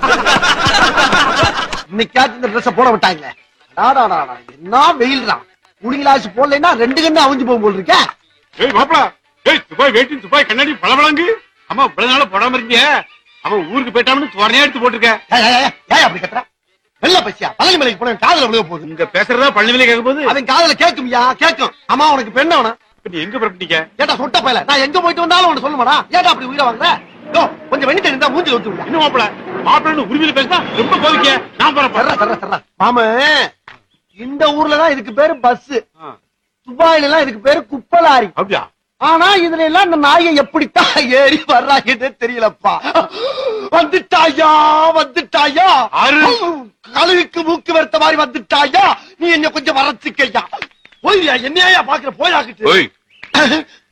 இன்னைக்காச்சும் இந்த ட்ரெஸ் போட விட்டாங்களே அடாடாடாடா, என்ன வெயில் தான் குடிங்களாச்சு போடலைன்னா ரெண்டு கண்ணு அவிஞ்சு போகும் போல் இருக்க ஏய் மாப்பிள ஏய் துபாய் வேட்டி துபாய் கண்ணாடி பளபளங்கு அம்மா இவ்வளவு நாளா போடாம இருந்தீங்க அவன் ஊருக்கு போயிட்டான்னு துவரையா எடுத்து போட்டிருக்க ஏய், ஏய், ஏய், ஏய் அப்படி கத்துற வெள்ள பசியா பழனி மலைக்கு போன காதல விழுக போகுது இங்க பேசுறதா பழனிவிலே கேட்கும் போது அவன் காதல கேட்கும்யா கேட்கும் அம்மா உனக்கு பெண்ண அவன நீ எங்க புறப்பட்டீங்க ஏட்டா சொட்ட பயல நான் எங்க போயிட்டு வந்தாலும் உனக்கு சொல்லுமாடா ஏட்டா அப்படி உயிரை வாங்குற யோ கொஞ்சம் வெண்ணி தண்ணி தான் மூஞ்சில ஊத்தி விடுங்க இன்னும் மாப்பிள மாப்பிள்ளன்னு உரிமையில பேசினா ரொம்ப கோவிக்க நான் சர்ரா போறேன் சர்ரா சர்ரா மாம இந்த ஊர்ல தான் இதுக்கு பேரு பஸ் துபாயில எல்லாம் இதுக்கு பேரு குப்பலாரி அப்படியா ஆனா இதுல எல்லாம் இந்த நாயை எப்படித்தான் ஏறி வர்றாங்கன்னு தெரியலப்பா வந்துட்டாயா வந்துட்டாயா ஆறு. கழுவிக்கு மூக்கு வெறுத்த மாதிரி வந்துட்டாயா நீ என்ன கொஞ்சம் வரச்சுக்கையா போய்யா என்னையா பாக்குற போயாக்கிட்டு ஓய்